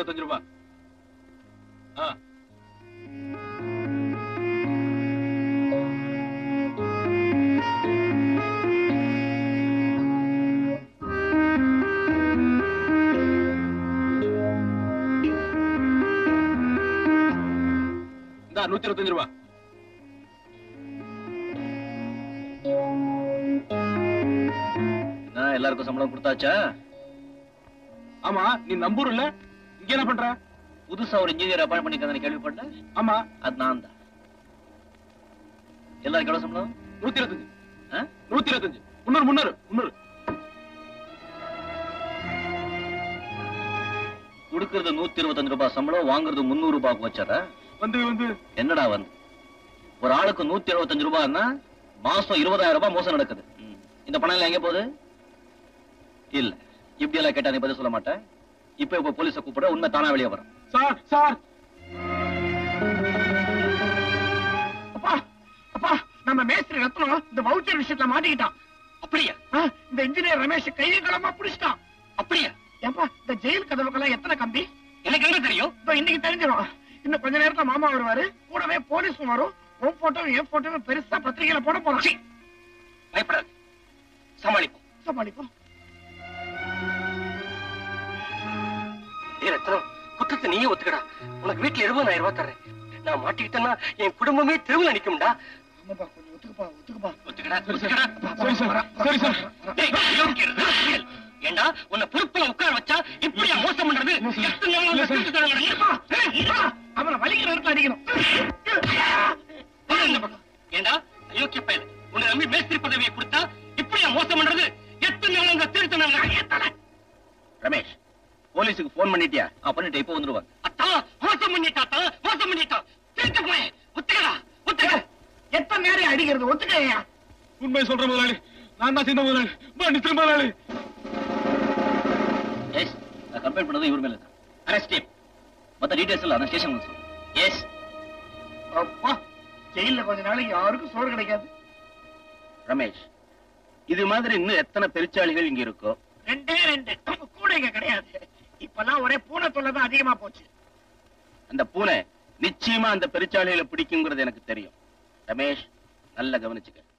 இருபத்தஞ்சு ரூபாய் ஆ இந்தா நூத்தி இருபத்தஞ்சு ரூபாய் என்ன எல்லாருக்கும் சம்பளம் கொடுத்தாச்சா ஆமா நீ நம்பூர் இல்ல இங்க என்ன பண்ற புதுசா ஒரு இன்ஜினியர் அப்பாயின் பண்ணிக்கிறத கேள்விப்பட்டேன் ஆமா அது நான் தான் எல்லாருக்கும் எவ்வளவு சம்பளம் நூத்தி இருபத்தஞ்சு ஆ? நூத்தி இருபத்தஞ்சு முன்னூறு முன்னூறு முன்னூறு கொடுக்கறது நூத்தி இருபத்தஞ்சு ரூபாய் சம்பளம் வாங்குறது முன்னூறு ரூபாய்க்கு வச்சாரா வந்து வந்து என்னடா வந்து ஒரு ஆளுக்கு நூத்தி எழுபத்தஞ்சு ரூபாய்னா மாசம் இருபதாயிரம் ரூபாய் மோசம் நடக்குது ம். இந்த பணம் எல்லாம் எங்க போகுது இல்ல இப்படி எல்லாம் கேட்டா நீ பதில் சொல்ல மாட்டேன் இப்ப இப்ப போலீஸ கூப்பிட உண்மை தானா வெளியே வரும் சார் சார் அப்பா அப்பா நம்ம மேஸ்திரி ரத்னம் இந்த வவுச்சர் விஷயத்துல மாட்டிக்கிட்டான் அப்படியா ஆ, இந்த இன்ஜினியர் ரமேஷ் கையை களமா பிடிச்சிட்டான் அப்படியா ஏப்பா இந்த ஜெயில் கதவுக்கெல்லாம் எத்தனை கம்பி எனக்கு என்ன தெரியும் இதோ இன்னைக்கு தெரிஞ்சிடும் இன்னும் கொஞ்ச நேரத்துல மாமா வருவாரு கூடவே போலீஸும் வரும் உன் போட்டோவும் என் போட்டோவும் பெருசா பத்திரிகையில போட போறோம் பயப்படாது சமாளிப்போம் சமாளிப்போம் ஏ ரத்னம் குற்றத்தை நீயே ஒத்துக்கடா உனக்கு வீட்டுல இருபதாயிரம் ரூபாய் தரேன் நான் மாட்டிக்கிட்டேன்னா என் குடும்பமே தெருவுல நிக்கும்டா ஆமாப்பா கொஞ்சம் ஒத்துக்குப்பா ஒத்துக்குப்பா ஒத்துக்கடா ஒத்துக்கடா சரி சார் சரி சார் டேய், யோக்கியர், ராஸ்கல். ஏண்டா உன்னை பொறுப்புல உட்கார வச்சா இப்படியா மோசம் பண்றது எத்தனை நாள் உன்னை திருட்டுத்தனம் இருப்பா, நடக்குது? இருப்பா. அவனை வலிக்கிற இடத்துல அடிக்கணும் வா இந்த பக்கம். ஏண்டா அயோக்கிய பயல உன்னை நம்பி மேஸ்திரி பதவியை கொடுத்தா இப்படியா மோசம் பண்றது எத்தனை நாள் அந்த திருத்தனம் நடக்குது? ரமேஷ் போலீஸுக்கு போன் பண்ணிட்டியா ஆ பண்ணிட்டு இப்ப வந்துருவாங்க அத்தா மோசம் பண்ணிட்டாத்தா மோசம் பண்ணிட்டான் திருட்டு போய் ஒத்துக்கடா ஒத்துக்க எத்தனை நேரம் அடிக்கிறது ஒத்துக்கையா உண்மை சொல்ற முதலாளி நான் தான் சின்ன முதலாளி மன்னிச்சிரு முதலாளி எஸ் நான் கம்பேர் பண்ணது இவர் மேல தான் அரெஸ்ட் மத்த டீடைல்ஸ் எல்லாம் நான் ஸ்டேஷன் சொல்லு எஸ் அப்பா ஜெயில கொஞ்ச நாளைக்கு யாருக்கும் சோறு கிடைக்காது ரமேஷ் இது மாதிரி இன்னும் எத்தனை பெருச்சாளிகள் இங்க இருக்கோ ரெண்டே ரெண்டு கூட இங்க கிடையாது இப்பெல்லாம் ஒரே பூனை தொல்லை தான் அதிகமா போச்சு அந்த பூனை நிச்சயமா அந்த பெருச்சாளிகளை பிடிக்குங்கிறது எனக்கு தெரியும் ரமேஷ் நல்லா கவனிச்சுக்க